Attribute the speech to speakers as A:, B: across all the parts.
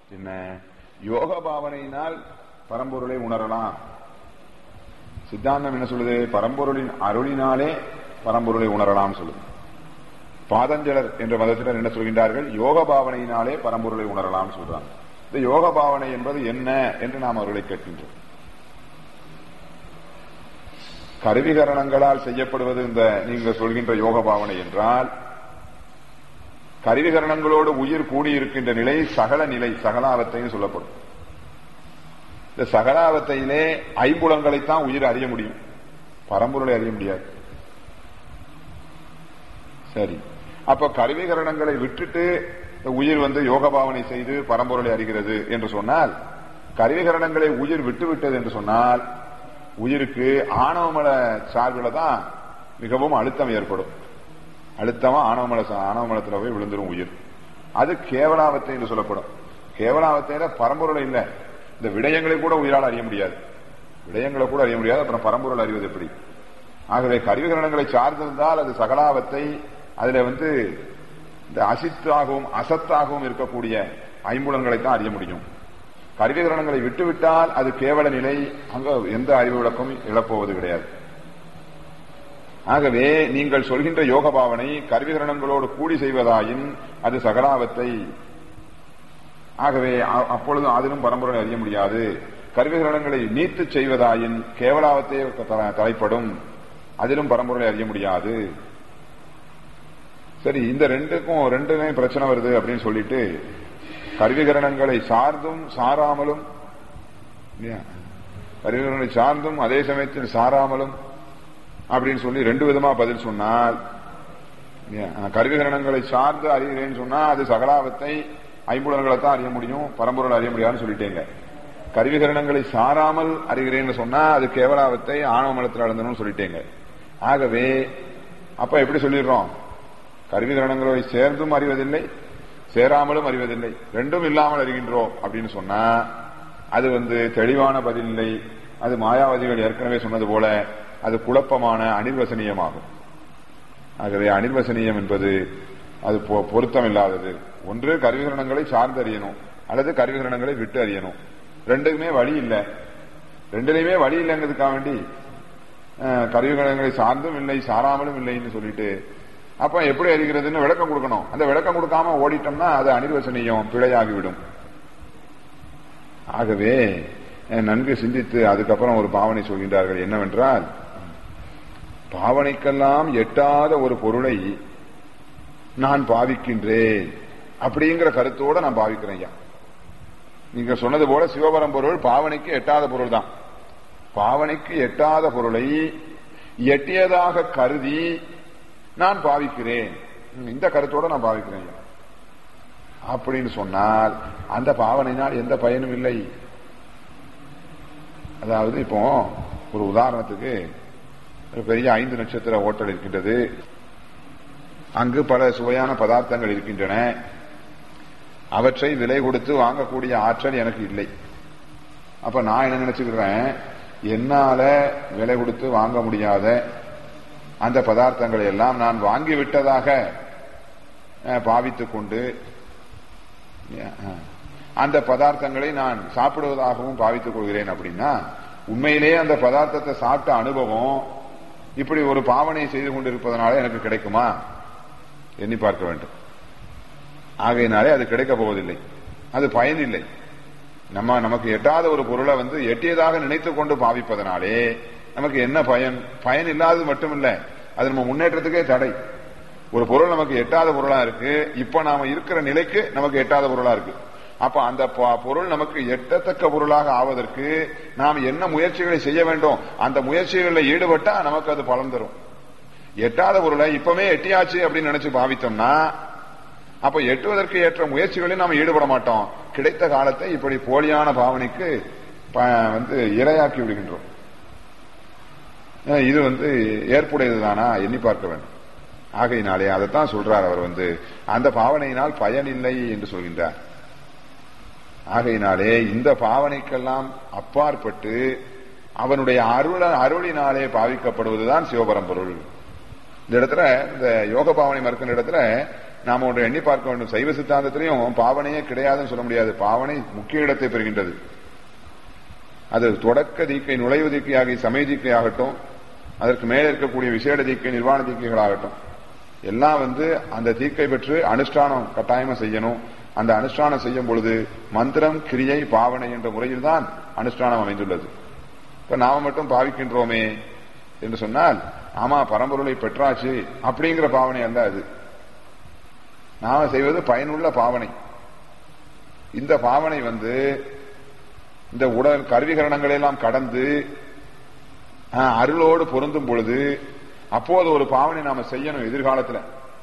A: என்ன யோக பாவனையினால் பரம்பொருளை உணரலாம் சித்தாந்தம் என்ன சொல்லுது பரம்பொருளின் அருளினாலே பரம்பொருளை உணரலாம் சொல்லுது பாதஞ்சலர் என்ற மதத்தினர் என்ன சொல்கின்றார்கள் யோக பாவனையினாலே பரம்பொருளை உணரலாம் சொல்றாங்க இந்த யோக பாவனை என்பது என்ன என்று நாம் அவர்களை கேட்கின்றோம் கருவிகரணங்களால் செய்யப்படுவது இந்த நீங்கள் சொல்கின்ற யோக பாவனை என்றால் கருவிகரணங்களோடு உயிர் கூடியிருக்கின்ற நிலை சகல நிலை சகலாவத்தைன்னு சொல்லப்படும் இந்த சகலாவத்தையிலே ஐம்புலங்களைத்தான் உயிர் அறிய முடியும் பரம்பொருளை அறிய முடியாது சரி அப்ப கருவிகரணங்களை விட்டுட்டு உயிர் வந்து யோக பாவனை செய்து பரம்பொருளை அறிகிறது என்று சொன்னால் கருவிகரணங்களை உயிர் விட்டுவிட்டது என்று சொன்னால் உயிருக்கு ஆணவமல சார்பில தான் மிகவும் அழுத்தம் ஏற்படும் அழுத்தமா ஆணவமல ஆணவமலத்துல போய் விழுந்துரும் உயிர் அது கேவலாவத்தை என்று சொல்லப்படும் கேவலாவத்தையில பரம்பொருள் இல்ல இந்த விடயங்களை கூட உயிரால் அறிய முடியாது விடயங்களை கூட அறிய முடியாது அப்புறம் பரம்பொருள் அறிவது எப்படி ஆகவே கருவிகரணங்களை சார்ந்திருந்தால் அது சகலாவத்தை அதுல வந்து இந்த அசித்தாகவும் அசத்தாகவும் இருக்கக்கூடிய ஐம்புலன்களை தான் அறிய முடியும் கருவிகரணங்களை விட்டுவிட்டால் அது கேவல நிலை அங்க எந்த அறிவு விளக்கமும் இழப்போவது கிடையாது ஆகவே நீங்கள் சொல்கின்ற யோக பாவனை கருவிகரணங்களோடு கூடி செய்வதாயின் அது சகலாவத்தை ஆகவே அப்பொழுது அதிலும் பரம்பரை அறிய முடியாது கருவிகரணங்களை நீத்து செய்வதாயின் கேவலாவத்தை தலைப்படும் அதிலும் பரம்பரை அறிய முடியாது சரி இந்த ரெண்டுக்கும் ரெண்டுமே பிரச்சனை வருது அப்படின்னு சொல்லிட்டு கருவிகரணங்களை சார்ந்தும் சாராமலும் கருவிகரணங்களை சார்ந்தும் அதே சமயத்தில் சாராமலும் அப்படின்னு சொல்லி ரெண்டு விதமா பதில் சொன்னால் கருவிகரணங்களை சார்ந்து அறிகிறேன்னு சொன்னா அது சகலாவத்தை ஐம்புலன்களை தான் அறிய முடியும் பரம்பொருள் அறிய முடியாதுன்னு சொல்லிட்டேங்க கருவிகரணங்களை சாராமல் அறிகிறேன்னு சொன்னா அது கேவலாவத்தை ஆணவ மலத்தில் அளந்தனும் சொல்லிட்டேங்க ஆகவே அப்ப எப்படி சொல்லிடுறோம் கருவிகரணங்களை சேர்ந்தும் அறிவதில்லை சேராமலும் அறிவதில்லை ரெண்டும் இல்லாமல் அறிகின்றோம் அப்படின்னு சொன்னா அது வந்து தெளிவான பதில் இல்லை அது மாயாவதிகள் ஏற்கனவே சொன்னது போல அது குழப்பமான அனிர்வசனீயமாகும் ஆகவே அனிர்வசனீயம் என்பது அது பொருத்தம் இல்லாதது ஒன்று கருவிகரணங்களை சார்ந்து அறியணும் அல்லது கருவிகரணங்களை விட்டு அறியணும் ரெண்டுக்குமே வழி இல்லை ரெண்டுலையுமே வழி இல்லைங்கிறதுக்காக வேண்டி கருவிகரணங்களை சார்ந்தும் இல்லை சாராமலும் இல்லைன்னு சொல்லிட்டு அப்ப எப்படி அறிகிறதுன்னு விளக்கம் கொடுக்கணும் அந்த விளக்கம் கொடுக்காம ஓடிட்டோம்னா அது அனிர்வசனீயம் பிழையாகிவிடும் ஆகவே நன்கு சிந்தித்து அதுக்கப்புறம் ஒரு பாவனை சொல்கின்றார்கள் என்னவென்றால் பாவனைக்கெல்லாம் எட்டாத ஒரு பொருளை நான் பாவிக்கின்றேன் அப்படிங்கிற கருத்தோட நான் பாவிக்கிறேன் ஐயா நீங்க சொன்னது போல சிவபரம் பொருள் பாவனைக்கு எட்டாத பொருள் தான் பாவனைக்கு எட்டாத பொருளை எட்டியதாக கருதி நான் பாவிக்கிறேன் இந்த கருத்தோட நான் பாவிக்கிறேன் அப்படின்னு சொன்னால் அந்த பாவனையினால் எந்த பயனும் இல்லை அதாவது இப்போ ஒரு உதாரணத்துக்கு ஒரு பெரிய ஐந்து நட்சத்திர ஹோட்டல் இருக்கின்றது அங்கு பல சுவையான பதார்த்தங்கள் இருக்கின்றன அவற்றை விலை கொடுத்து வாங்கக்கூடிய ஆற்றல் எனக்கு இல்லை அப்ப நான் என்ன நினைச்சுக்கிறேன் என்னால விலை கொடுத்து வாங்க முடியாத அந்த பதார்த்தங்களை எல்லாம் நான் வாங்கி விட்டதாக பாவித்துக் கொண்டு அந்த பதார்த்தங்களை நான் சாப்பிடுவதாகவும் பாவித்துக் கொள்கிறேன் அப்படின்னா உண்மையிலேயே அந்த பதார்த்தத்தை சாப்பிட்ட அனுபவம் இப்படி ஒரு பாவனை செய்து கொண்டிருப்பதனால எனக்கு கிடைக்குமா எண்ணி பார்க்க வேண்டும் ஆகையினாலே அது கிடைக்க போவதில்லை அது பயனில்லை நம்ம நமக்கு எட்டாத ஒரு பொருளை வந்து எட்டியதாக நினைத்து கொண்டு பாவிப்பதனாலே நமக்கு என்ன பயன் பயன் இல்லாதது மட்டுமில்ல அது நம்ம முன்னேற்றத்துக்கே தடை ஒரு பொருள் நமக்கு எட்டாத பொருளா இருக்கு இப்ப நாம இருக்கிற நிலைக்கு நமக்கு எட்டாத பொருளா இருக்கு அப்ப அந்த பொருள் நமக்கு எட்டத்தக்க பொருளாக ஆவதற்கு நாம் என்ன முயற்சிகளை செய்ய வேண்டும் அந்த முயற்சிகளில் ஈடுபட்டா நமக்கு அது பலன் தரும் எட்டாத பொருளை இப்பவே எட்டியாச்சு அப்படின்னு நினைச்சு பாவித்தோம்னா அப்ப எட்டுவதற்கு ஏற்ற முயற்சிகளில் நாம் ஈடுபட மாட்டோம் கிடைத்த காலத்தை இப்படி போலியான பாவனைக்கு வந்து இரையாக்கி விடுகின்றோம் இது வந்து ஏற்புடையதுதானா எண்ணி பார்க்க வேண்டும் ஆகையினாலே அதைத்தான் சொல்றார் அவர் வந்து அந்த பாவனையினால் பயன் இல்லை என்று சொல்கின்றார் ஆகையினாலே இந்த பாவனைக்கெல்லாம் அப்பாற்பட்டு அவனுடைய அருள அருளினாலே பாவிக்கப்படுவதுதான் சிவபரம்பொருள் இந்த இடத்துல இந்த யோக பாவனை மறுக்கின்ற இடத்துல நாம ஒன்று எண்ணி பார்க்க வேண்டும் சைவ சித்தாந்தத்திலையும் பாவனையே கிடையாதுன்னு சொல்ல முடியாது பாவனை முக்கிய இடத்தை பெறுகின்றது அது தொடக்க தீக்கை நுழைவு தீக்கை ஆகிய சமய தீக்கை ஆகட்டும் அதற்கு மேலே இருக்கக்கூடிய விசேட தீக்கை நிர்வாண தீக்கைகளாகட்டும் எல்லாம் வந்து அந்த தீக்கை பெற்று அனுஷ்டானம் கட்டாயமா செய்யணும் அந்த அனுஷ்டானம் செய்யும் பொழுது மந்திரம் கிரியை பாவனை என்ற முறையில் தான் அனுஷ்டானம் அமைந்துள்ளது இப்ப நாம மட்டும் பாவிக்கின்றோமே என்று சொன்னால் ஆமா பரம்பொருளை பெற்றாச்சு அப்படிங்கிற பாவனை அல்ல அது நாம செய்வது பயனுள்ள பாவனை இந்த பாவனை வந்து இந்த உடல் கருவிகரணங்களை எல்லாம் கடந்து ஆஹ், அருளோடு பொருந்தும் பொழுது அப்போது ஒரு பாவனை நாம செய்யணும் எதிர்காலத்துல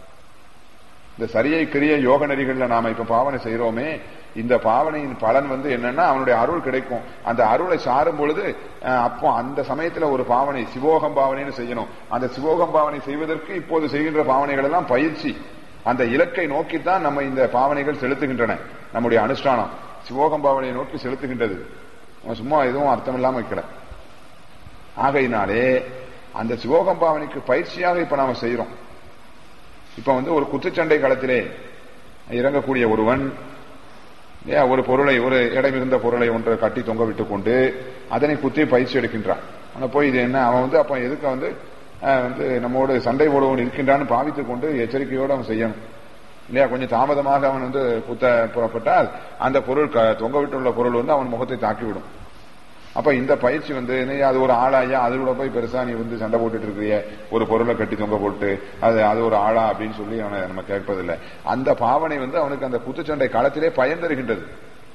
A: இந்த சரியை கிரிய யோக நெறிகள்ல நாம இப்ப பாவனை செய்யறோமே இந்த பாவனையின் பலன் வந்து என்னன்னா அவனுடைய அருள் கிடைக்கும் அந்த அருளை சாரும் பொழுது அஹ், அப்போ அந்த சமயத்துல ஒரு பாவனை சிவோகம் பாவனைன்னு செய்யணும் அந்த சிவோகம் பாவனை செய்வதற்கு இப்போது செய்கின்ற பாவனைகள் எல்லாம் பயிற்சி அந்த இலக்கை நோக்கித்தான் நம்ம இந்த பாவனைகள் செலுத்துகின்றன நம்முடைய அனுஷ்டானம் சிவோகம் பாவனையை நோக்கி செலுத்துகின்றது நம்ம சும்மா எதுவும் அர்த்தம் இல்லாம வைக்கல ஆகையினாலே அந்த சிவோகம் பாவனைக்கு பயிற்சியாக இப்ப நாம செய்யறோம் இப்ப வந்து ஒரு குத்துச்சண்டை களத்திலே இறங்கக்கூடிய ஒருவன் ஏன் ஒரு பொருளை ஒரு இடமிருந்த பொருளை ஒன்றை கட்டி தொங்க விட்டுக் கொண்டு அதனை குத்தி பயிற்சி எடுக்கின்றான் ஆனா போய் இது என்ன அவன் வந்து அப்ப எதுக்கு வந்து அஹ், வந்து நம்மோடு சண்டை போடுவன் இருக்கின்றான்னு பாவித்துக் கொண்டு எச்சரிக்கையோடு அவன் செய்யணும் இல்லையா கொஞ்சம் தாமதமாக அவன் வந்து குத்த புறப்பட்டால் அந்த பொருள் க- தொங்க விட்டுள்ள பொருள் வந்து அவன் முகத்தை தாக்கிவிடும் அப்ப இந்த பயிற்சி வந்து நீ அது ஒரு ஆளாயா அது கூட போய் பெருசா நீ வந்து சண்டை போட்டுட்டு இருக்கிறிய ஒரு பொருளை கட்டி தொங்க போட்டு அது அது ஒரு ஆளா அப்படின்னு சொல்லி அவனை நம்ம கேட்பதில்லை அந்த பாவனை வந்து அவனுக்கு அந்த குத்துச்சண்டை களத்திலே பயன் தருகின்றது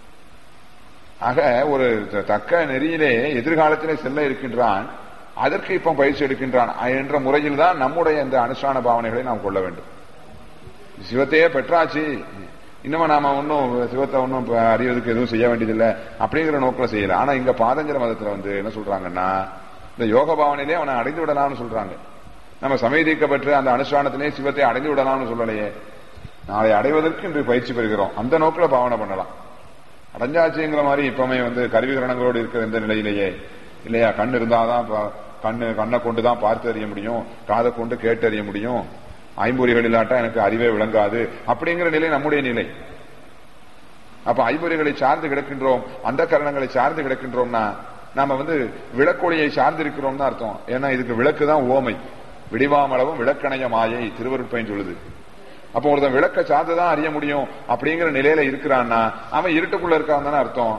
A: ஆக ஒரு த- தக்க நெறியிலே எதிர்காலத்திலே செல்ல இருக்கின்றான் அதற்கு இப்ப பயிற்சி எடுக்கின்றான் என்ற முறையில் தான் நம்முடைய இந்த அனுஷ்டான பாவனைகளை நாம் கொள்ள வேண்டும் சிவத்தையே பெற்றாச்சு இன்னும் நாம ஒன்னும் சிவத்தை ஒன்னும் அறிவதற்கு எதுவும் செய்ய வேண்டியதில்லை அப்படிங்கிற நோக்கில் செய்யல ஆனா இங்க பாதஞ்சல மதத்துல வந்து என்ன சொல்றாங்கன்னா இந்த யோக பாவனையிலே அவனை அடைந்து விடலாம்னு சொல்றாங்க நம்ம சமயதிக்கப்பட்டு அந்த அனுஷ்டானத்திலே சிவத்தை அடைந்து விடலாம்னு சொல்லலையே நாளை அடைவதற்கு இன்று பயிற்சி பெறுகிறோம் அந்த நோக்கில் பாவனை பண்ணலாம் அடைஞ்சாச்சுங்கிற மாதிரி இப்பவுமே வந்து கருவிகரணங்களோடு இருக்கிற இந்த நிலையிலேயே இல்லையா கண் இருந்தாதான் பா- கண்ணு கண்ணை கொண்டு தான் பார்த்து அறிய முடியும் காதை கொண்டு கேட்டு அறிய முடியும் ஐம்பொறிகள் இல்லாட்டா எனக்கு அறிவே விளங்காது அப்படிங்கிற நிலை நம்முடைய நிலை அப்ப ஐம்பொறிகளை சார்ந்து கிடக்கின்றோம் அந்த கரணங்களை சார்ந்து கிடக்கின்றோம்னா நாம வந்து விளக்கொளியை சார்ந்து இருக்கிறோம் தான் அர்த்தம் ஏன்னா இதுக்கு விளக்கு தான் ஓமை விடிவாமளவும் விளக்கணைய மாயை திருவருட்பயன் சொல்லுது அப்போ ஒருத்தன் விளக்க சார்ந்துதான் அறிய முடியும் அப்படிங்கிற நிலையில இருக்கிறான்னா அவன் இருட்டுக்குள்ள இருக்கான் தானே அர்த்தம்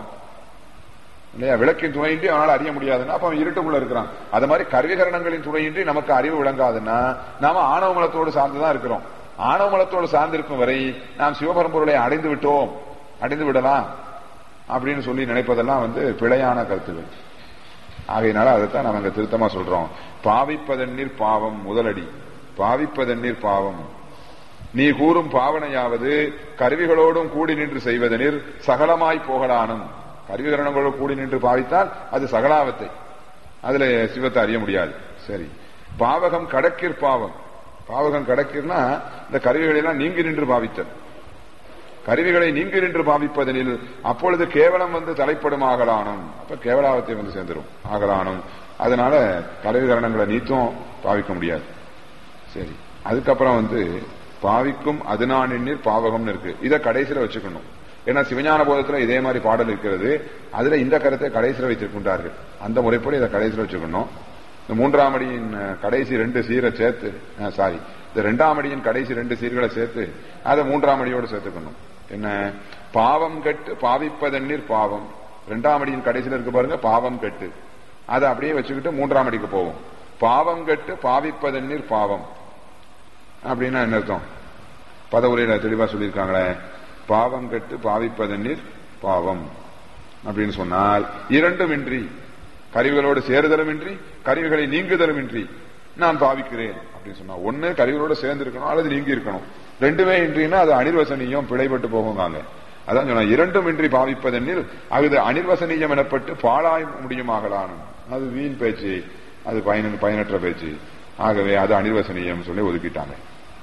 A: இல்லையா விளக்கின் துணையின்றி அவனால் அறிய முடியாதுன்னா அப்ப அவன் இருட்டுக்குள்ள இருக்கிறான் அது மாதிரி கருவிகரணங்களின் துணையின்றி நமக்கு அறிவு விளங்காதுன்னா நாம ஆணவ மலத்தோடு சார்ந்துதான் இருக்கிறோம் ஆணவ மலத்தோடு சார்ந்திருக்கும் வரை நாம் சிவபரம்பொருளை அடைந்து விட்டோம் அடைந்து விடலாம் அப்படின்னு சொல்லி நினைப்பதெல்லாம் வந்து பிழையான கருத்துகள் ஆகையினால அதைத்தான் நம்ம இங்க திருத்தமா சொல்றோம் பாவிப்பதென்னீர் பாவம் முதலடி பாவிப்பதென்னீர் பாவம் நீ கூறும் பாவனையாவது கருவிகளோடும் கூடி நின்று செய்வதெனில் சகலமாய் போகலானும் கருவிகரணங்களோடு கூடி நின்று பாவித்தால் அது சகலாவத்தை அதுல சிவத்தை அறிய முடியாது சரி பாவகம் கடக்கிற் பாவம் பாவகம் கடக்கிறனா இந்த கருவிகளை எல்லாம் நீங்கி நின்று பாவித்தல் கருவிகளை நீங்கி நின்று பாவிப்பதனில் அப்பொழுது கேவலம் வந்து தலைப்படும் ஆகலானும் அப்ப கேவலாவத்தை வந்து சேர்ந்துரும் ஆகலானும் அதனால கருவிகரணங்களை நீத்தும் பாவிக்க முடியாது சரி அதுக்கப்புறம் வந்து பாவிக்கும் அதுநானின்னீர் பாவகம்னு இருக்கு இதை கடைசியில வச்சுக்கணும் ஏன்னா சிவஞான போதத்துல இதே மாதிரி பாடல் இருக்கிறது அதுல இந்த கருத்தை கடைசியில வைத்திருக்கின்றார்கள் அந்த முறைப்படி இதை கடைசியில வச்சுக்கணும் இந்த மூன்றாம் அடியின் அஹ், கடைசி ரெண்டு சீரை சேர்த்து சாரி இந்த ரெண்டாம் அடியின் கடைசி ரெண்டு சீர்களை சேர்த்து அதை மூன்றாம் அடியோடு சேர்த்துக்கணும் என்ன பாவம் கெட்டு பாவிப்பதென்னீர் பாவம் ரெண்டாம் அடியின் கடைசியில இருக்கு பாருங்க பாவம் கெட்டு அதை அப்படியே வச்சுக்கிட்டு மூன்றாம் அடிக்கு போவோம் பாவம் கெட்டு பாவிப்பதென்னீர் பாவம் அப்படின்னா என்ன அர்த்தம் பதவுரையில தெளிவா சொல்லியிருக்காங்களே பாவம் கெட்டு பாவிப்பதென்னீர் பாவம் அப்படின்னு சொன்னால் இரண்டும் இன்றி கருவிகளோடு சேருதலும் இன்றி கருவிகளை நீங்குதலும் இன்றி நான் பாவிக்கிறேன் அப்படின்னு சொன்னா ஒண்ணு கருவிகளோட சேர்ந்து இருக்கணும் அல்லது நீங்கி இருக்கணும் ரெண்டுமே இன்றினா அது அனிர்வசனீயம் பிழைப்பட்டு போகுங்காங்க அதான் சொன்னா இரண்டும் இன்றி பாவிப்பதென்னில் அது அனிர்வசனீயம் எனப்பட்டு பாழாய் முடியுமாகலானும் அது வீண் பேச்சு அது பயன பயனற்ற பேச்சு ஆகவே அது அனிர்வசனீயம் சொல்லி ஒதுக்கிட்டாங்க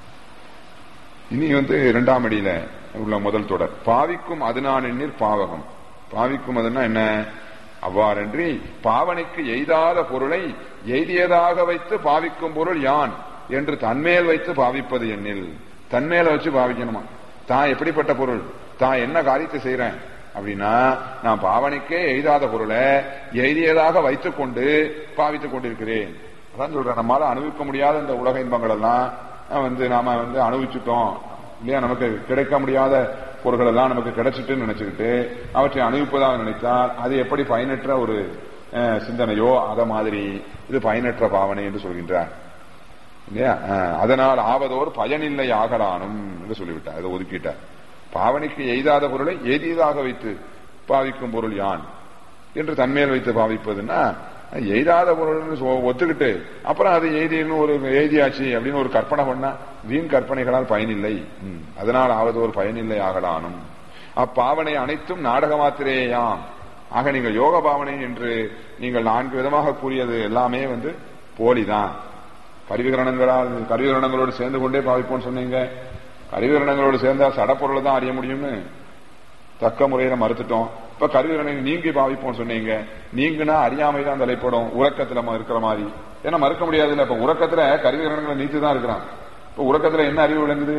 A: இனி வந்து இரண்டாம் அடியில உள்ள முதல் தொடர் பாவிக்கும் அதுநான் எண்ணீர் பாவகம் பாவிக்கும் அதுன்னா என்ன அவ்வாறன்றி பாவனைக்கு எய்தாத பொருளை எய்தியதாக வைத்து பாவிக்கும் பொருள் யான் என்று தன்மேல் வைத்து பாவிப்பது எண்ணில் தன்மேல வச்சு பாவிக்கணுமா தான் எப்படிப்பட்ட பொருள் தான் என்ன காரியத்தை செய்யறேன் அப்படின்னா நான் பாவனைக்கே எய்தாத பொருளை எய்தியதாக வைத்துக் கொண்டு பாவித்துக் கொண்டிருக்கிறேன் அதான் சொல்றேன் நம்மளால அனுபவிக்க முடியாத இந்த உலக இன்பங்கள் எல்லாம் அஹ், வந்து நாம வந்து அனுபவிச்சுட்டோம் இல்லையா நமக்கு கிடைக்க முடியாத பொருள்கள் எல்லாம் நமக்கு கிடைச்சிட்டுன்னு நினைச்சுக்கிட்டு அவற்றை அனுபவிப்பதாக நினைத்தால் அது எப்படி பயனற்ற ஒரு அஹ், சிந்தனையோ அத மாதிரி இது பயனற்ற பாவனை என்று சொல்கின்றார் இல்லையா அஹ், அதனால் ஆவதோர் பயனில்லை ஆகலானும் என்று சொல்லிவிட்டார் அதை ஒதுக்கிட்டார் பாவனைக்கு எய்தாத பொருளை எய்தியதாக வைத்து பாவிக்கும் பொருள் யான் என்று தன்மேல் வைத்து பாவிப்பதுன்னா எய்தாத பொருள்னு சொ- ஒத்துக்கிட்டு அப்புறம் அது எய்தின்னு ஒரு எய்தியாச்சு அப்படின்னு ஒரு கற்பனை பண்ணா வீண் கற்பனைகளால் பயனில்லை ம். அதனால் ஆவது ஒரு பயனில்லை ஆகலானும் அப்பாவனை அனைத்தும் நாடக மாத்திரேயாம் ஆக நீங்கள் யோக பாவனை என்று நீங்கள் நான்கு விதமாக கூறியது எல்லாமே வந்து போலிதான் கருவிகரணங்களால் கருவிகரணங்களோடு சேர்ந்து கொண்டே பாவிப்போம்னு சொன்னீங்க கருவிகரணங்களோடு சேர்ந்தா சடப்பொருளை தான் அறிய முடியும்னு தக்க முறையில மறுத்துட்டோம் இப்ப கருவிகரணை நீங்கி பாவிப்போம்னு சொன்னீங்க நீங்கினா அறியாமை தான் தலைப்படும் உறக்கத்துல ம- இருக்கிற மாதிரி ஏன்னா மறுக்க முடியாது இல்ல இப்ப உறக்கத்துல கருவிகரணங்களை நீத்து தான் இருக்கிறான் இப்ப உறக்கத்துல என்ன அறிவு விளங்குது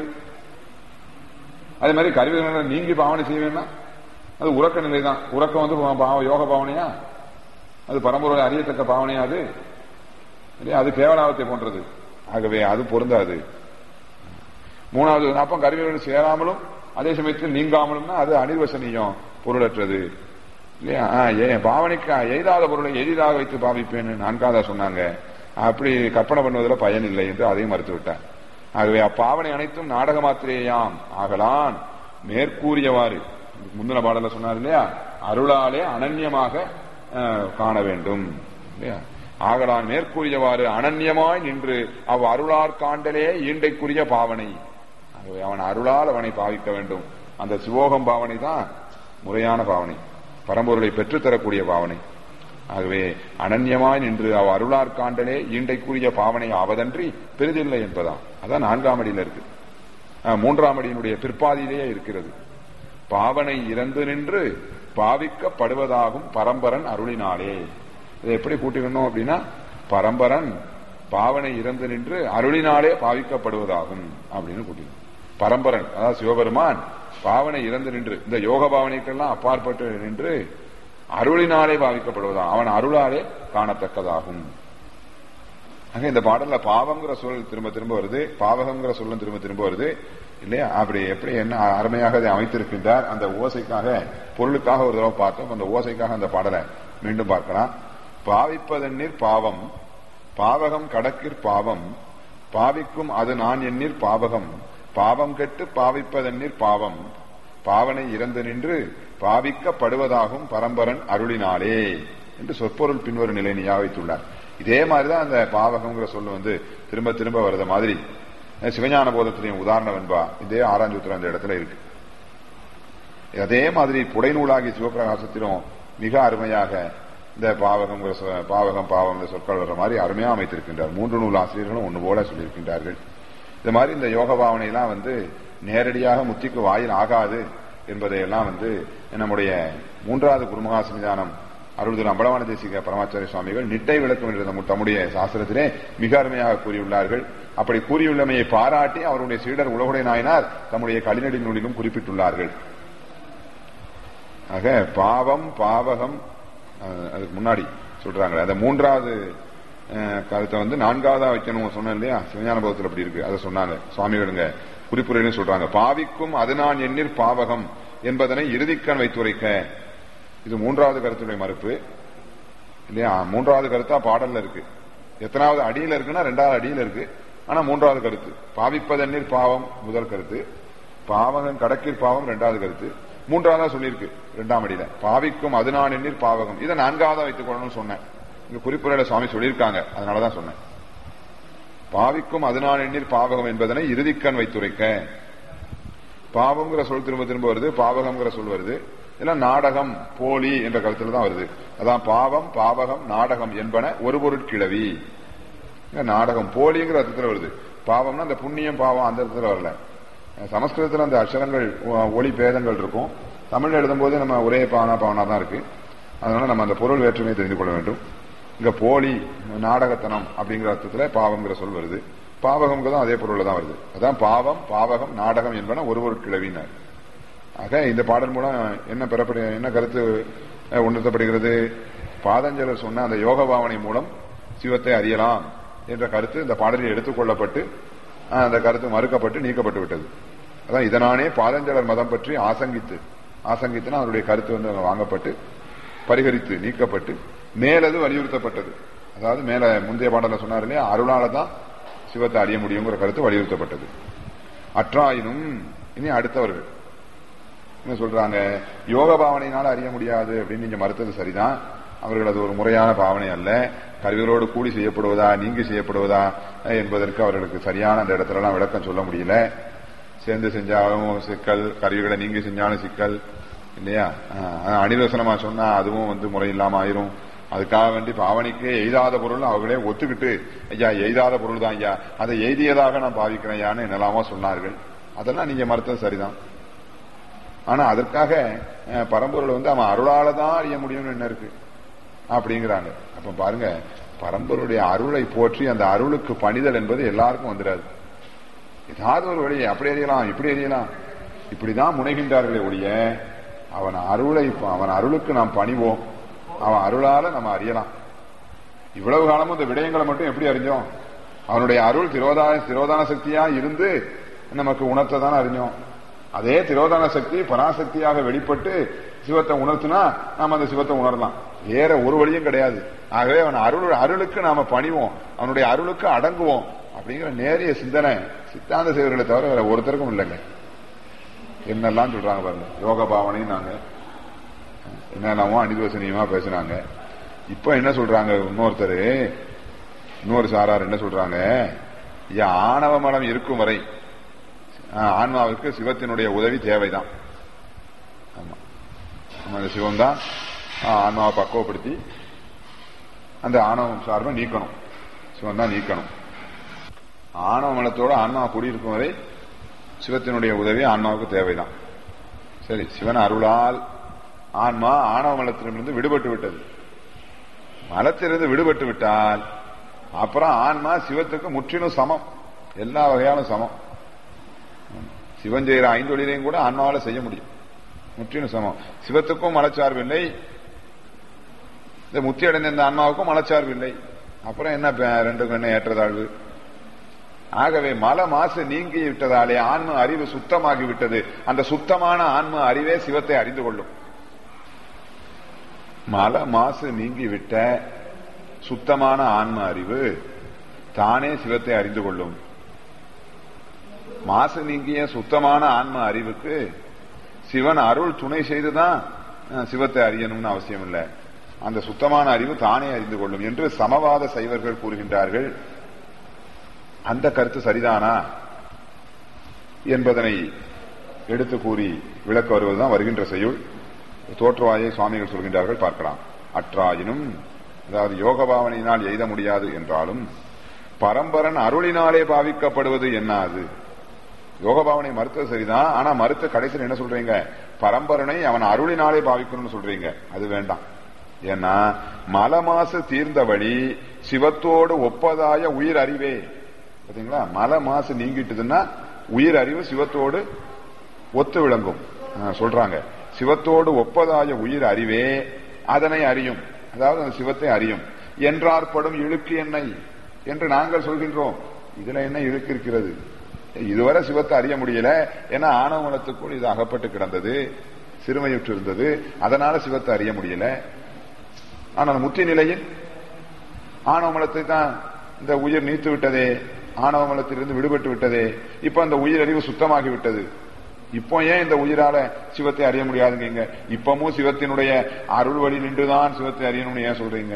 A: அதே மாதிரி கருவிகரணங்களை நீங்கி பாவனை செய்வேன்னா அது உறக்க நிலை தான் உறக்கம் வந்து பா- பாவ- யோக பாவனையா அது பரம்பரை அறியத்தக்க பாவனையா அது இல்லையா அது கேவலாவத்தை போன்றது ஆகவே அது பொருந்தாது மூணாவது அப்ப கருவிகள் சேராமலும் அதே சமயத்தில் நீங்காமலும்னா அது அனிர்வசனீயம் பொருளற்றது இல்லையா ஆ, ஏன் பாவனைக்கு எய்தாத பொருளை எளிதாக வைத்து பாவிப்பேன்னு நான்காவதா சொன்னாங்க அப்படி கற்பனை பண்ணுவதில் பயன் இல்லை என்று அதையும் மறுத்து விட்டார் ஆகவே அப்பாவனை அனைத்தும் நாடக மாத்திரேயாம் ஆகலான் மேற்கூறியவாறு முந்தின பாடல சொன்னார் இல்லையா அருளாலே அனன்யமாக அஹ், காண வேண்டும் இல்லையா ஆகலான் மேற்கூறியவாறு அனன்யமாய் நின்று அவ் அருளார் காண்டலே ஈண்டைக்குரிய பாவனை ஆகவே அவன் அருளால் அவனை பாவிக்க வேண்டும் அந்த சிவோகம் பாவனை தான் முறையான பாவனை பரம்பொருளை பெற்றுத்தரக்கூடிய பாவனை ஆகவே அனன்யமாய் நின்று அவ் அருளார் காண்டலே ஈண்டைக்குரிய பாவனை ஆவதன்றி பெரிதில்லை என்பதாம் அதான் நான்காம் அடியில் இருக்கு அஹ், மூன்றாம் அடியினுடைய பிற்பாதியிலேயே இருக்கிறது பாவனை இறந்து நின்று பாவிக்கப்படுவதாகும் பரம்பரன் அருளினாலே இதை எப்படி கூட்டிக்கணும் அப்படின்னா பரம்பரன் பாவனை இறந்து நின்று அருளினாலே பாவிக்கப்படுவதாகும் அப்படின்னு கூட்டிக்கணும் பரம்பரன் அதாவது சிவபெருமான் பாவனை இறந்து நின்று இந்த யோக பாவனைக்கெல்லாம் அப்பாற்பட்டு நின்று அருளினாலே பாவிக்கப்படுவதாகும் அவன் அருளாலே காணத்தக்கதாகும் ஆக இந்த பாடல்ல பாவங்கிற சொல் திரும்ப திரும்ப வருது பாவகங்கிற சொல்லும் திரும்ப திரும்ப வருது இல்லையா அப்படி எப்படி என்ன அருமையாக அதை அமைத்திருக்கின்றார் அந்த ஓசைக்காக பொருளுக்காக ஒரு தடவை பார்த்தோம் அந்த ஓசைக்காக அந்த பாடலை மீண்டும் பார்க்கலாம் பாவிப்பதென்னீர் பாவம் பாவகம் கடக்கிற் பாவம் பாவிக்கும் அது நான் எண்ணீர் பாவகம் பாவம் கெட்டு பாவிப்பதென்னீர் பாவம் பாவனை இறந்து நின்று பாவிக்கப்படுவதாகும் பரம்பரன் அருளினாலே என்று சொற்பொருள் பின்வரும் நிலை வைத்துள்ளார் இதே மாதிரிதான் அந்த பாவகம்ங்கிற சொல்லு வந்து திரும்ப திரும்ப வருத மாதிரி அஹ் சிவஞான போதத்திலையும் உதாரணம் என்பா இதே ஆறாஞ்சூத்திரம் அந்த இடத்துல இருக்கு அதே மாதிரி புடைநூலாகி சிவபிரகாசத்திலும் மிக அருமையாக இந்த பாவகம் பாவகம் பாவம் இந்த சொற்கள் வர்ற மாதிரி அருமையா அமைத்திருக்கின்றார் மூன்று நூல் ஆசிரியர்களும் ஒன்று போல சொல்லியிருக்கின்றார்கள் இந்த மாதிரி இந்த யோக பாவனையெல்லாம் வந்து நேரடியாக முத்திக்கு வாயில் ஆகாது என்பதையெல்லாம் வந்து நம்முடைய மூன்றாவது குருமகா சன்னிதானம் அருள் திரு அம்பலவான தேசிக பரமாச்சாரிய சுவாமிகள் நிட்டை விளக்கம் என்ற தம்மு- தம்முடைய சாஸ்திரத்திலே மிக அருமையாக கூறியுள்ளார்கள் அப்படி கூறியுள்ளமையை பாராட்டி அவருடைய சீடர் உலகுடைய நாயனார் தம்முடைய கலிநடி நூலிலும் குறிப்பிட்டுள்ளார்கள் ஆக பாவம் பாவகம் அஹ், அதுக்கு முன்னாடி சொல்றாங்க அந்த மூன்றாவது அஹ், கருத்தை வந்து நான்காவதா வைக்கணும் சொன்னேன் இல்லையா சிவஞான பகத்தில் அப்படி இருக்கு அதை சொன்னாங்க சுவாமிகளுங்க குறிப்புரையிலும் சொல்றாங்க பாவிக்கும் அது நான் எண்ணிற் பாவகம் என்பதனை இறுதிக்கண் வைத்துரைக்க இது மூன்றாவது கருத்துடைய மறுப்பு இல்லையா மூன்றாவது கருத்தா பாடல்ல இருக்கு எத்தனாவது அடியில இருக்குன்னா ரெண்டாவது அடியில இருக்கு ஆனா மூன்றாவது கருத்து பாவிப்பதென்னீர் பாவம் முதல் கருத்து பாவகம் கடக்கிற் பாவம் ரெண்டாவது கருத்து மூன்றாவதா சொல்லியிருக்கு ரெண்டாம் அடியில பாவிக்கும் அது நான் எண்ணீர் பாவகம் இதை நான்காவதா வைத்துக் கொள்ளணும்னு சொன்னேன் இங்க குறிப்புரையில சுவாமி சொல்லியிருக்காங்க அதனாலதான் சொன்னேன் பாவிக்கும் அது நான் எண்ணீர் பாவகம் என்பதனை இறுதிக்கண் வைத்துரைக்க பாவம்ங்கிற சொல் திரும்ப திரும்ப வருது பாவகம்ங்கிற சொல் வருது இதெல்லாம் நாடகம் போலி என்ற கருத்துல தான் வருது அதான் பாவம் பாவகம் நாடகம் என்பன ஒரு பொருட்கிழவி இங்க நாடகம் போலிங்கிற அர்த்தத்துல வருது பாவம்னா அந்த புண்ணியம் பாவம் அந்த அர்த்தத்துல வரல சமஸ்கிருதத்துல அந்த அக்ஷரங்கள் ஒ- ஒலி பேதங்கள் இருக்கும் தமிழ் எழுதும்போது நம்ம ஒரே பாவனா பாவனா தான் இருக்கு அதனால நம்ம அந்த பொருள் வேற்றுமையை தெரிந்து கொள்ள வேண்டும் இங்க போலி நாடகத்தனம் அப்படிங்கிற அர்த்தத்துல பாவம்ங்கிற சொல் வருது பாவகம்க்கு தான் அதே பொருள் தான் வருது அதான் பாவம் பாவகம் நாடகம் என்பன ஒரு ஒரு கிளவினர் ஆக இந்த பாடல் மூலம் என்ன பெறப்படு என்ன கருத்து அஹ், உணர்த்தப்படுகிறது பாதஞ்சலர் சொன்ன அந்த யோக பாவனை மூலம் சிவத்தை அறியலாம் என்ற கருத்து இந்த பாடலில் எடுத்துக்கொள்ளப்பட்டு அஹ், அந்த கருத்து மறுக்கப்பட்டு நீக்கப்பட்டு விட்டது அதான் இதனானே பாதஞ்சலர் மதம் பற்றி ஆசங்கித்து ஆசங்கித்துனா அவருடைய கருத்து வந்து அங்க வாங்கப்பட்டு பரிகரித்து நீக்கப்பட்டு மேலது வலியுறுத்தப்பட்டது அதாவது மேல முந்தைய பாடல சொன்னார் இல்லையா அருளால தான் சிவத்தை அறிய முடியுங்கிற கருத்து வலியுறுத்தப்பட்டது அற்றாயினும் இனி அடுத்தவர்கள் என்ன சொல்றாங்க யோக பாவனையினால அறிய முடியாது அப்படின்னு நீங்க மறுத்தது சரிதான் அவர்கள் அது ஒரு முறையான பாவனை அல்ல கருவிகளோடு கூடி செய்யப்படுவதா நீங்கி செய்யப்படுவதா அஹ், என்பதற்கு அவர்களுக்கு சரியான அந்த இடத்துல எல்லாம் விளக்கம் சொல்ல முடியல சேர்ந்து செஞ்சாலும் சிக்கல் கருவிகளை நீங்கி செஞ்சாலும் சிக்கல் இல்லையா அஹ், அனிர்வசனமா சொன்னா அதுவும் வந்து முறை இல்லாம ஆயிரும் அதுக்காக வேண்டி பாவனைக்கே எய்தாத பொருள் அவர்களே ஒத்துக்கிட்டு ஐயா எய்தாத பொருள் தான் ஐயா அதை எய்தியதாக நான் பாவிக்கிறேன் ஐயான்னு என்னெல்லாமோ சொன்னார்கள் அதெல்லாம் நீங்க மறுத்தது சரிதான் ஆனா அதற்காக அஹ், பரம்பொருளை வந்து அவன் அருளால தான் அறிய முடியும்னு என்ன இருக்கு அப்படிங்கிறாங்க அப்ப பாருங்க பரம்பொருளுடைய அருளை போற்றி அந்த அருளுக்கு பணிதல் என்பது எல்லாருக்கும் வந்துடாது ஏதாவது ஒரு வழி அப்படி அறியலாம் இப்படி அறியலாம் இப்படிதான் முனைகின்றார்களே ஒழிய அவன் அருளை அவன் அருளுக்கு நாம் பணிவோம் அவன் அருளால நம்ம அறியலாம் இவ்வளவு காலமும் இந்த விடயங்களை மட்டும் எப்படி அறிஞ்சோம் அவனுடைய அருள் திரோதான திரோதான சக்தியா இருந்து நமக்கு உணர்த்ததான் அறிஞ்சோம் அதே திரோதான சக்தி பராசக்தியாக வெளிப்பட்டு சிவத்தை உணர்த்தினா நாம அந்த சிவத்தை உணரலாம் வேற ஒரு வழியும் கிடையாது ஆகவே அவன் அருள் அருளுக்கு நாம பணிவோம் அவனுடைய அருளுக்கு அடங்குவோம் அப்படிங்கிற நேரிய சிந்தனை சித்தாந்த சேவர்களை தவிர வேற ஒருத்தருக்கும் இல்லைங்க என்னெல்லாம் சொல்றாங்க பாருங்க யோக பாவனையும் நாங்க என்னென்னமோ அனிதோசனியமா பேசுனாங்க இப்ப என்ன சொல்றாங்க இன்னொருத்தர் இன்னொரு சாரார் என்ன சொல்றாங்க ஐயா ஆணவ மலம் இருக்கும் வரை ஆஹ், ஆன்மாவுக்கு சிவத்தினுடைய உதவி தேவைதான் ஆமா நம்ம அந்த சிவம் தான் ஆன்மாவை பக்குவப்படுத்தி அந்த ஆணவம் சார்பை நீக்கணும் சிவம் தான் நீக்கணும் ஆணவ மலத்தோட ஆன்மா குடியிருக்கும் வரை சிவத்தினுடைய உதவி ஆன்மாவுக்கு தேவைதான் சரி சிவன் அருளால் ஆன்மா ஆணவ மலத்திலிருந்து விடுபட்டு விட்டது மலத்திலிருந்து விடுபட்டு விட்டால் அப்புறம் ஆன்மா சிவத்துக்கு முற்றிலும் சமம் எல்லா வகையாலும் சமம் சிவன் செய்கிற ஐந்தொழிலையும் கூட ஆன்மாவால செய்ய முடியும் முற்றிலும் சமம் சிவத்துக்கும் மலச்சார்பு இல்லை இந்த முத்தி அடைந்த இந்த ஆன்மாவுக்கும் மலச்சார்பு இல்லை அப்புறம் என்ன ப- ரெண்டுக்கும் என்ன ஏற்றதாழ்வு ஆகவே மல மாசு நீங்கி விட்டதாலே ஆன்ம அறிவு சுத்தமாகி விட்டது அந்த சுத்தமான ஆன்ம அறிவே சிவத்தை அறிந்து கொள்ளும் மல மாசு நீங்கிவிட்ட சுத்தமான ஆன்ம அறிவு தானே சிவத்தை அறிந்து கொள்ளும் மாசு நீங்கிய சுத்தமான ஆன்ம அறிவுக்கு சிவன் அருள் துணை செய்துதான் அஹ், சிவத்தை அறியணும்னு அவசியம் இல்லை அந்த சுத்தமான அறிவு தானே அறிந்து கொள்ளும் என்று சமவாத சைவர்கள் கூறுகின்றார்கள் அந்த கருத்து சரிதானா என்பதனை எடுத்து கூறி விளக்க வருவதுதான் வருகின்ற செய்யுள் தோற்றுவாயை சுவாமிகள் சொல்கின்றார்கள் பார்க்கலாம் அற்றாயினும் அதாவது யோக பாவனையினால் எய்த முடியாது என்றாலும் பரம்பரன் அருளினாலே பாவிக்கப்படுவது என்னாது யோக பாவனை மறுத்தது சரிதான் ஆனா மறுத்த கடைசியில் என்ன சொல்றீங்க பரம்பரனை அவன் அருளினாலே பாவிக்கணும்னு சொல்றீங்க அது வேண்டாம் ஏன்னா மலமாசு தீர்ந்த வழி சிவத்தோடு ஒப்பதாய உயிர் அறிவே பாத்தீங்களா மல மாசு நீங்கிட்டுதுன்னா உயிர் அறிவு சிவத்தோடு ஒத்து விளங்கும் ஆ, சொல்றாங்க சிவத்தோடு ஒப்பதாய உயிர் அறிவே அதனை அறியும் அதாவது அந்த சிவத்தை அறியும் என்றார்ப்படும் இழுக்கு என்னை என்று நாங்கள் சொல்கின்றோம் இதுல என்ன இழுக்கு இருக்கிறது இதுவரை சிவத்தை அறிய முடியல ஏன்னா ஆணவமலத்துக்குள் இது அகப்பட்டு கிடந்தது சிறுமையுற்று இருந்தது அதனால சிவத்தை அறிய முடியல ஆனால் முத்தி நிலையில் ஆணவமலத்தை தான் இந்த உயிர் நீத்து விட்டதே ஆணவமலத்திலிருந்து விடுபட்டு விட்டதே இப்ப அந்த உயிர் அறிவு சுத்தமாகி விட்டது இப்போ ஏன் இந்த உயிரால சிவத்தை அறிய முடியாதுங்க இப்பமும் சிவத்தினுடைய அருள் வழி நின்றுதான் சிவத்தை அறியணும்னு ஏன் சொல்றீங்க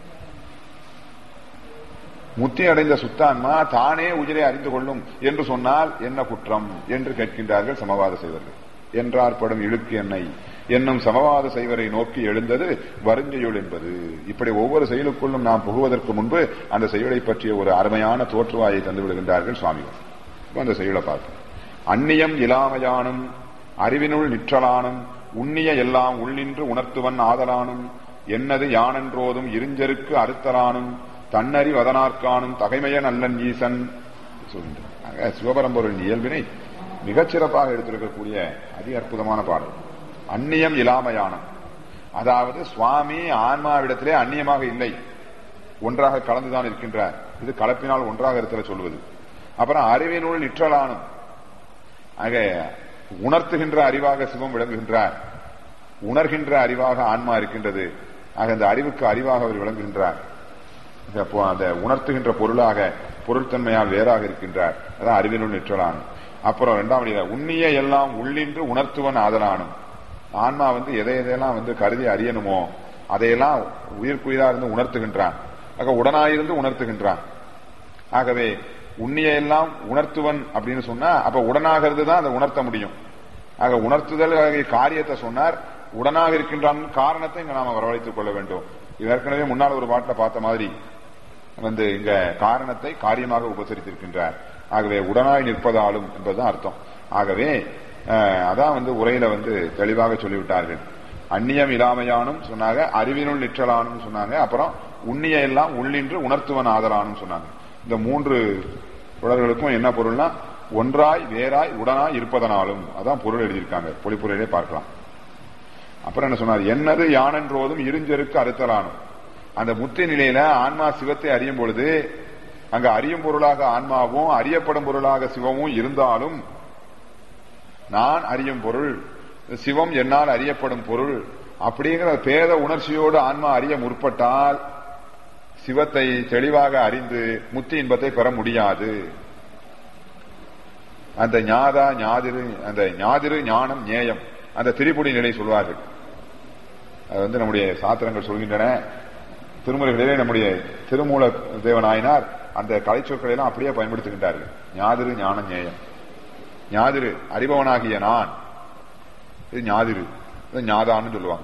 A: முத்தி அடைந்த சுத்தான்மா தானே உயிரை அறிந்து கொள்ளும் என்று சொன்னால் என்ன குற்றம் என்று கேட்கின்றார்கள் சமவாத செய்வர்கள் என்றார்ப்படும் இழுக்கு எண்ணெய் என்னும் சமவாத செய்வரை நோக்கி எழுந்தது வருஞ்செயுள் என்பது இப்படி ஒவ்வொரு செயலுக்குள்ளும் நாம் புகுவதற்கு முன்பு அந்த செயலை பற்றிய ஒரு அருமையான தோற்றுவாயை தந்து விடுகின்றார்கள் சுவாமிகள் இப்ப அந்த செயலை பார்ப்போம் அந்நியம் இலாமையானும் அறிவினுள் நிற்றலானும் உண்ணிய எல்லாம் உள்நின்று உணர்த்துவன் ஆதலானும் என்னது யானென்றோதும் இருஞ்சருக்கு அறுத்தலானும் தன்னறி வதனார்க்கானும் தகைமையன் அல்லன் ஈசன் சொல்கின்றார் ஆக சிவபரம்பொருளின் இயல்பினை மிகச்சிறப்பாக எடுத்திருக்கக்கூடிய அதி அற்புதமான பாடல் அந்நியம் இலாமயானம் அதாவது சுவாமி ஆன்மாவிடத்திலே அந்நியமாக இல்லை ஒன்றாக கலந்துதான் இருக்கின்றார் இது கலப்பினால் ஒன்றாக இருத்தல சொல்வது அப்புறம் அறிவினுள் நிற்றலானும் ஆக உணர்த்துகின்ற அறிவாக சிவம் விளங்குகின்றார் உணர்கின்ற அறிவாக ஆன்மா இருக்கின்றது ஆக அந்த அறிவுக்கு அறிவாக அவர் விளங்குகின்றார் அப்போ அந்த உணர்த்துகின்ற பொருளாக பொருள்தன்மையால் வேறாக இருக்கின்றார் அதான் அறிவினுள் நிற்றலானும் அப்புறம் இரண்டாம் வழியில உண்ணிய எல்லாம் உள்ளின்று உணர்த்துவன் ஆதலானும் ஆன்மா வந்து எதை எதையெல்லாம் வந்து கருதி அறியணுமோ அதையெல்லாம் உயிர்க்குயிரா இருந்து உணர்த்துகின்றான் ஆக உடனாயிருந்து உணர்த்துகின்றான் ஆகவே உண்ணிய எல்லாம் உணர்த்துவன் அப்படின்னு சொன்னா அப்ப உடனாகிறது தான் அதை உணர்த்த முடியும் ஆக உணர்த்துதல் ஆகிய காரியத்தை சொன்னார் உடனாக இருக்கின்றான் காரணத்தை இங்க நாம வரவழைத்துக் கொள்ள வேண்டும் இது ஏற்கனவே முன்னால் ஒரு பாட்டில் பார்த்த மாதிரி வந்து இங்க காரணத்தை காரியமாக உபசரித்திருக்கின்றார் ஆகவே உடனாய் நிற்பதாலும் என்பதுதான் அர்த்தம் ஆகவே அஹ், அதான் வந்து உரையில வந்து தெளிவாக சொல்லிவிட்டார்கள் அந்நியம் இல்லாமையானும் சொன்னாங்க அறிவினுள் நிற்றலானும் சொன்னாங்க அப்புறம் உண்ணிய எல்லாம் உள்ளின்று உணர்த்துவன் ஆதலானும் சொன்னாங்க இந்த மூன்று உடல்களுக்கும் என்ன பொருள்னா ஒன்றாய் வேறாய் உடனாய் இருப்பதனாலும் அதான் பொருள் எழுதியிருக்காங்க பொழிப்புரையிலே பார்க்கலாம் அப்புறம் என்ன சொன்னார் என்னது யானென்றோதும் இருஞ்செருக்கு அறுத்தலானும் அந்த முத்தி நிலையில ஆன்மா சிவத்தை அறியும் பொழுது அங்க அறியும் பொருளாக ஆன்மாவும் அறியப்படும் பொருளாக சிவமும் இருந்தாலும் நான் அறியும் பொருள் சிவம் என்னால் அறியப்படும் பொருள் அப்படிங்கிற பேத உணர்ச்சியோடு ஆன்மா அறிய முற்பட்டால் சிவத்தை தெளிவாக அறிந்து முத்தி இன்பத்தை பெற முடியாது அந்த ஞாதா ஞாதிரு அந்த ஞாதிரு ஞானம் ஞேயம் அந்த திரிபுடி நிலை சொல்வார்கள் அது வந்து நம்முடைய சாத்திரங்கள் சொல்கின்றன திருமுறைகளிலே நம்முடைய திருமூல தேவனாயினார் அந்த கலைச்சொற்களை எல்லாம் அப்படியே பயன்படுத்துகின்றார்கள் ஞாதிரு ஞானம் ஞேயம் ஞாதிரு அறிபவனாகிய நான் இது ஞாதிரு இது ஞாதான்னு சொல்லுவாங்க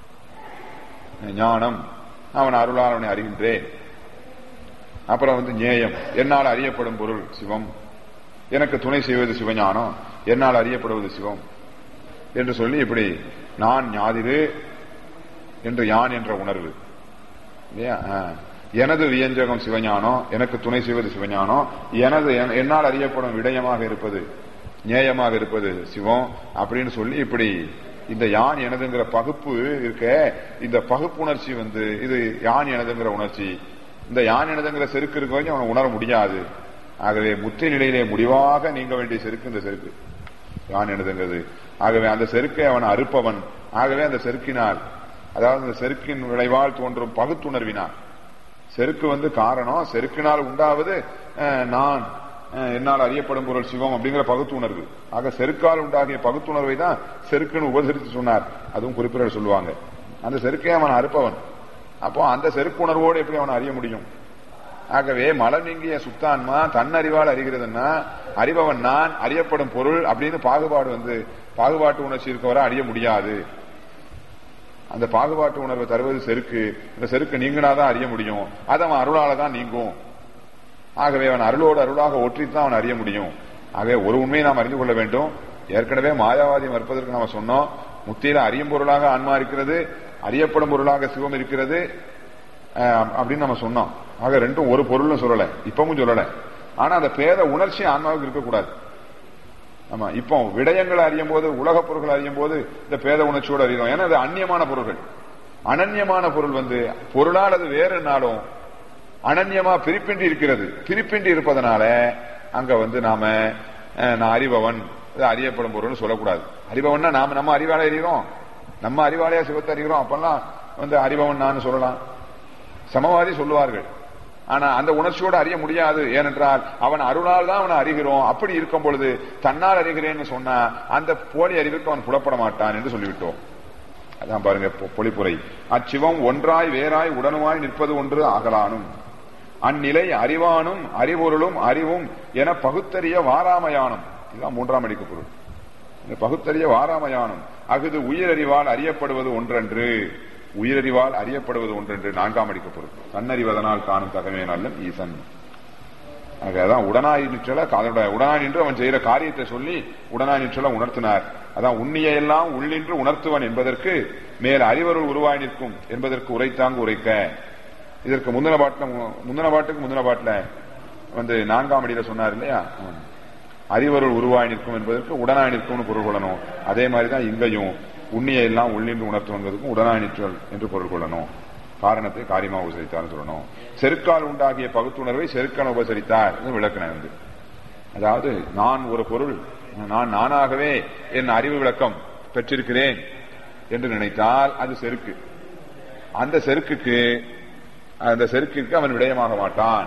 A: ஞானம் அவன் அருளால் அவனை அறிகின்றேன் அப்புறம் வந்து ஞேயம் என்னால் அறியப்படும் பொருள் சிவம் எனக்கு துணை செய்வது சிவஞானம் என்னால் அறியப்படுவது சிவம் என்று சொல்லி இப்படி நான் ஞாதிரு என்று யான் என்ற உணர்வு இல்லையா ஆ. எனது வியஞ்சகம் சிவஞானம் எனக்கு துணை செய்வது சிவஞானம் எனது என்- என்னால் அறியப்படும் விடயமாக இருப்பது ஞேயமாக இருப்பது சிவம் அப்படின்னு சொல்லி இப்படி இந்த யான் எனதுங்கிற பகுப்பு இருக்க இந்த பகுப்புணர்ச்சி வந்து இது யான் எனதுங்கிற உணர்ச்சி இந்த யான் எனதுங்கிற செருக்கு இருக்க வரைக்கும் அவனை உணர முடியாது ஆகவே முத்தி நிலையிலே முடிவாக நீங்க வேண்டிய செருக்கு இந்த செருக்கு யான் எனதுங்கிறது ஆகவே அந்த செருக்கை அவன் அறுப்பவன் ஆகவே அந்த செருக்கினால் அதாவது அந்த செருக்கின் விளைவால் தோன்றும் பகுத்துணர்வினால் செருக்கு வந்து காரணம் செருக்கினால் உண்டாவது அஹ், நான் அஹ், என்னால் அறியப்படும் பொருள் சிவம் அப்படிங்கிற பகுத்துணர்வு ஆக செருக்கால் உண்டாகிய பகுத்துணர்வை தான் செருக்குன்னு உபசரித்து சொன்னார் அதுவும் குறிப்பிட சொல்லுவாங்க அந்த செருக்கை அவன் அறுப்பவன் அப்போ அந்த செருக்குணர்வோடு எப்படி அவன் அறிய முடியும் ஆகவே மலம் நீங்கிய சுத்தான்மா தன்னறிவால் அறிகிறதுன்னா அறிபவன் நான் அறியப்படும் பொருள் அப்படின்னு பாகுபாடு வந்து பாகுபாட்டு உணர்ச்சி இருக்கவரை அறிய முடியாது அந்த பாகுபாட்டு உணர்வை தருவது செருக்கு இந்த செருக்கு நீங்கினாதான் அறிய முடியும் அது அவன் அருளால தான் நீங்கும் ஆகவே அவன் அருளோடு அருளாக ஒற்றித்தான் தான் அவன் அறிய முடியும் ஆகவே ஒரு உண்மையை நாம் அறிந்து கொள்ள வேண்டும் ஏற்கனவே மாயாவாதி மறுப்பதற்கு நாம சொன்னோம் முத்தியில அறியும் பொருளாக ஆன்மா இருக்கிறது அறியப்படும் பொருளாக சிவம் இருக்கிறது அஹ், அப்படின்னு நம்ம சொன்னோம் ஆக ரெண்டும் ஒரு பொருள்னு சொல்லல இப்பவும் சொல்லல ஆனா அந்த பேத உணர்ச்சி ஆன்மாவுக்கு இருக்கக்கூடாது ஆமா இப்போ விடயங்களை அறியும் போது உலக பொருட்கள் அறியும் போது இந்த பேத உணர்ச்சியோடு அறிகிறோம் ஏன்னா அது அந்நியமான பொருள்கள் அனன்யமான பொருள் வந்து பொருளால் அது வேறுனாலும் அனன்யமா பிரிப்பின்றி இருக்கிறது பிரிப்பின்றி இருப்பதனால அங்க வந்து நாம அஹ், நான் அறிபவன் இது அறியப்படும் பொருள்னு சொல்லக்கூடாது அறிபவன்னா நாம நம்ம அறிவாளை அறிகிறோம் நம்ம அறிவாளையா சிவத்தை அறிகிறோம் அப்பெல்லாம் வந்து அறிபவன் நான் சொல்லலாம் சமவாதி சொல்லுவார்கள் ஆனா அந்த உணர்ச்சியோடு அறிய முடியாது ஏனென்றால் அவன் அருளால் தான் அவனை அறிகிறோம் அப்படி இருக்கும் பொழுது தன்னால் அறிகிறேன்னு சொன்னா அந்த போலி அறிவுக்கு அவன் புலப்பட மாட்டான் என்று சொல்லிவிட்டோம் அதான் பாருங்க பொ- பொழிப்புரை அச்சிவம் ஒன்றாய் வேறாய் உடனுமாய் நிற்பது ஒன்று ஆகலானும் அந்நிலை அறிவானும் அறிவொருளும் அறிவும் என பகுத்தறிய வாராமயானும் இதுதான் மூன்றாம் அடிக்கு பொருள் இந்த பகுத்தறிய வாராமயானும் அகுது உயிரறிவால் அறியப்படுவது ஒன்றன்று உயிரறிவால் அறியப்படுவது ஒன்றென்று நான்காம் அடிக்க பொருள் தன்னறிவதனால் காணும் தகமே நல்லன் ஈசன் ஆக அதான் உடனாய் நிற்றல அதோட உடனாய் நின்று அவன் செய்யற காரியத்தை சொல்லி உடனாய் நிற்றல உணர்த்தினார் அதான் உண்ணிய எல்லாம் உள்ளின்று உணர்த்துவன் என்பதற்கு மேல் அறிவருள் உருவாய் நிற்கும் என்பதற்கு உரைத்தாங்க உரைக்க இதற்கு முந்தின பாட்டுல முந்தின பாட்டுக்கு முந்தின பாட்டுல வந்து நான்காம் அடியில சொன்னார் இல்லையா ம். அறிவருள் உருவாய் நிற்கும் என்பதற்கு உடனாய் நிற்கும்னு பொருள் கொள்ளணும் அதே மாதிரிதான் இங்கேயும் உண்ணியை எல்லாம் உள்ளின்று உணர்த்து என்பதற்கும் உடனாய் நிற்றல் என்று பொருள் கொள்ளணும் காரணத்தை காரியமா உபசரித்தார் சொல்லணும் செருக்கால் உண்டாகிய பகுத்துணர்வை செருக்கன உபசரித்தார் என்று விளக்கின வந்து அதாவது நான் ஒரு பொருள் நான் நானாகவே என் அறிவு விளக்கம் பெற்றிருக்கிறேன் என்று நினைத்தால் அது செருக்கு அந்த செருக்குக்கு அந்த செருக்கிற்கு அவன் விடயமாக மாட்டான்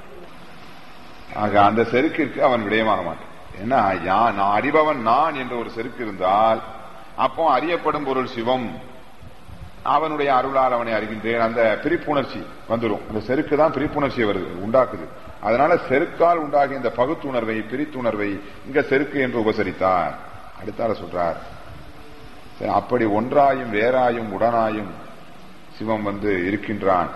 A: ஆக அந்த செருக்கிற்கு அவன் விடயமாக மாட்டான் ஏன்னா யா- நான் அறிபவன் நான் என்ற ஒரு செருக்கு இருந்தால் அப்போ அறியப்படும் பொருள் சிவம் அவனுடைய அருளால் அவனை அறிகின்றேன் அந்த பிரிப்புணர்ச்சி வந்துடும் அந்த செருக்கு தான் பிரிப்புணர்ச்சியை வருது உண்டாக்குது அதனால செருக்கால் உண்டாகிய இந்த பகுத்துணர்வை பிரித்துணர்வை இங்க செருக்கு என்று உபசரித்தார் அடுத்தால சொல்றார் சரி, அப்படி ஒன்றாயும் வேறாயும் உடனாயும் சிவம் வந்து இருக்கின்றான்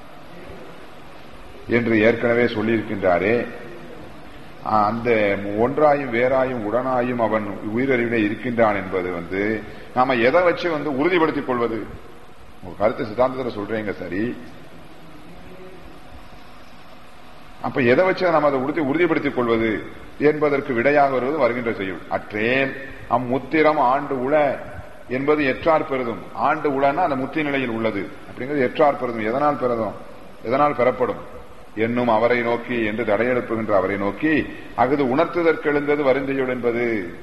A: என்று ஏற்கனவே சொல்லியிருக்கின்றாரே ஆஹ், அந்த ஒன்றாயும் வேறாயும் உடனாயும் அவன் உயிரறிவிலே இருக்கின்றான் என்பது வந்து நாம எதை வச்சு வந்து உறுதிப்படுத்திக் கொள்வது உங்க கருத்து சித்தாந்தத்தில் சொல்றீங்க சரி அப்ப எதை வச்சு நம்ம அதை உறுதி உறுதிப்படுத்திக் கொள்வது என்பதற்கு விடையாக வருவது வருகின்ற செய்யுள் அற்றேன் அம்முத்திரம் ஆண்டு உள என்பது எற்றார் பெறுதும் ஆண்டு உளன்னா அந்த முத்தி நிலையில் உள்ளது அப்படிங்கிறது எற்றார் பெறுதும் எதனால் பெறுதும் எதனால் பெறப்படும் என்னும் அவரை நோக்கி என்று தடையெழுப்புகின்ற அவரை நோக்கி அகுது உணர்த்துதற்கு எழுந்தது வருந்தையுள் என்பது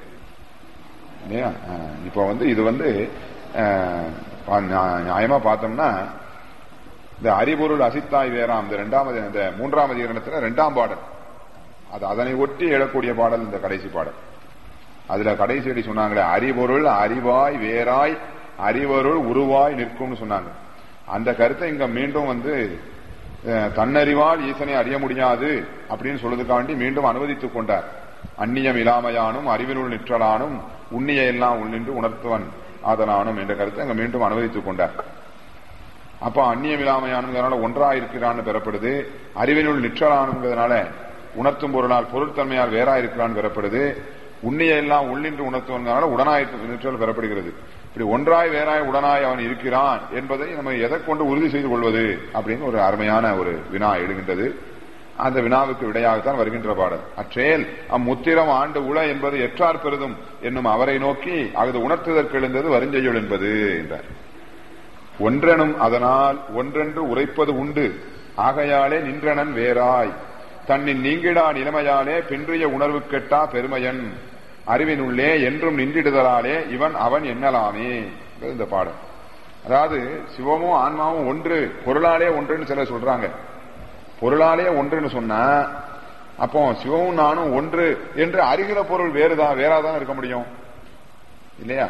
A: இல்லையா அஹ், இப்போ வந்து இது வந்து அஹ், பா- நியா- நியாயமா பார்த்தோம்னா இந்த அறிபொருள் அசித்தாய் வேறாம் இந்த இரண்டாவது இந்த மூன்றாம் அதிகரணத்துல இரண்டாம் பாடல் அது அதனை ஒட்டி எழக்கூடிய பாடல் இந்த கடைசி பாடல் அதுல கடைசி அடி சொன்னாங்களே அறிபொருள் அறிவாய் வேறாய் அறிவருள் உருவாய் நிற்கும்னு சொன்னாங்க அந்த கருத்தை இங்க மீண்டும் வந்து அஹ், தன்னறிவால் ஈசனை அறிய முடியாது அப்படின்னு சொல்றதுக்காண்டி மீண்டும் அனுமதித்துக் கொண்டார் அந்நியம் இலாமையானும் அறிவினுள் நிற்றலானும் உண்ணிய எல்லாம் உள்நின்று உணர்த்துவன் ஆதலானும் என்ற கருத்தை அங்க மீண்டும் அனுமதித்துக் கொண்டார் அப்ப அந்நியம் இல்லாமையானுங்கிறதுனால ஒன்றா இருக்கிறான்னு பெறப்படுது அறிவினுள் நிற்றலானுங்கிறதுனால உணர்த்தும் பொருளால் பொருட்தன்மையால் வேறா இருக்கிறான்னு பெறப்படுது உண்ணிய எல்லாம் உள்ளின்று உணர்த்துவனால உடனாய் நிற்றல் பெறப்படுகிறது இப்படி ஒன்றாய் வேறாய் உடனாய் அவன் இருக்கிறான் என்பதை நம்ம எதை கொண்டு உறுதி செய்து கொள்வது அப்படின்னு ஒரு அருமையான ஒரு வினா எழுகின்றது அந்த வினாவுக்கு விடையாகத்தான் வருகின்ற பாடல் அற்றேல் அம்முத்திரம் ஆண்டு உள என்பது எற்றார் பெறுதும் என்னும் அவரை நோக்கி அகுது உணர்த்துதற்கு எழுந்தது வருஞ்செய்யுள் என்பது என்றார் ஒன்றெனும் அதனால் ஒன்றென்று உரைப்பது உண்டு ஆகையாலே நின்றனன் வேறாய் தன்னின் நீங்கிடா நிலைமையாலே பின்றிய உணர்வு கெட்டா பெருமையன் அறிவினுள்ளே என்றும் நின்றிடுதலாலே இவன் அவன் எண்ணலாமே என்பது இந்த பாடல் அதாவது சிவமும் ஆன்மாவும் ஒன்று பொருளாலே ஒன்றுன்னு சிலர் சொல்றாங்க பொருளாலே ஒன்றுன்னு சொன்னா அப்போ சிவமும் நானும் ஒன்று என்று அறிகிற பொருள் வேறுதான் வேறாதான் இருக்க முடியும் இல்லையா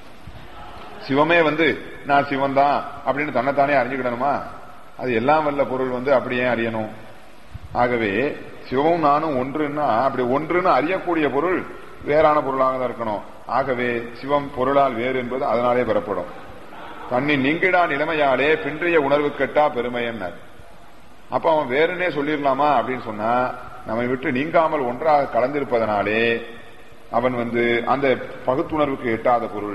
A: சிவமே வந்து நான் சிவன் தான் அப்படின்னு தன்னைத்தானே அறிஞ்சுக்கிடணுமா அது எல்லாம் வல்ல பொருள் வந்து அப்படியே அறியணும் ஆகவே சிவமும் நானும் ஒன்றுன்னா அப்படி ஒன்றுன்னு அறியக்கூடிய பொருள் வேறான பொருளாக தான் இருக்கணும் ஆகவே சிவம் பொருளால் வேறு என்பது அதனாலே பெறப்படும் தன்னின் நீங்கிடா நிலைமையாலே பின்றைய உணர்வு கெட்டா பெருமையன்னர் அப்ப அவன் வேறுனே சொல்லிடலாமா அப்படின்னு சொன்னா நம்மை விட்டு நீங்காமல் ஒன்றாக கலந்திருப்பதனாலே அவன் வந்து அந்த பகுத்துணர்வுக்கு எட்டாத பொருள்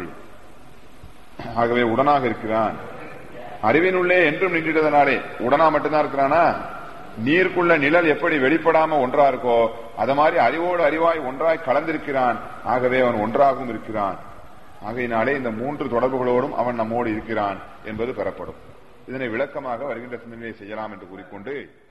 A: ஆகவே உடனாக இருக்கிறான் அறிவினுள்ளே என்றும் நின்றிடுதனாலே உடனா மட்டும்தான் இருக்கிறானா நீருக்குள்ள நிழல் எப்படி வெளிப்படாம ஒன்றா இருக்கோ அத மாதிரி அறிவோடு அறிவாய் ஒன்றாய் கலந்திருக்கிறான் ஆகவே அவன் ஒன்றாகவும் இருக்கிறான் ஆகையினாலே இந்த மூன்று தொடர்புகளோடும் அவன் நம்மோடு இருக்கிறான் என்பது பெறப்படும் இதனை விளக்கமாக வருகின்ற சிந்தனையை செய்யலாம் என்று கூறிக்கொண்டு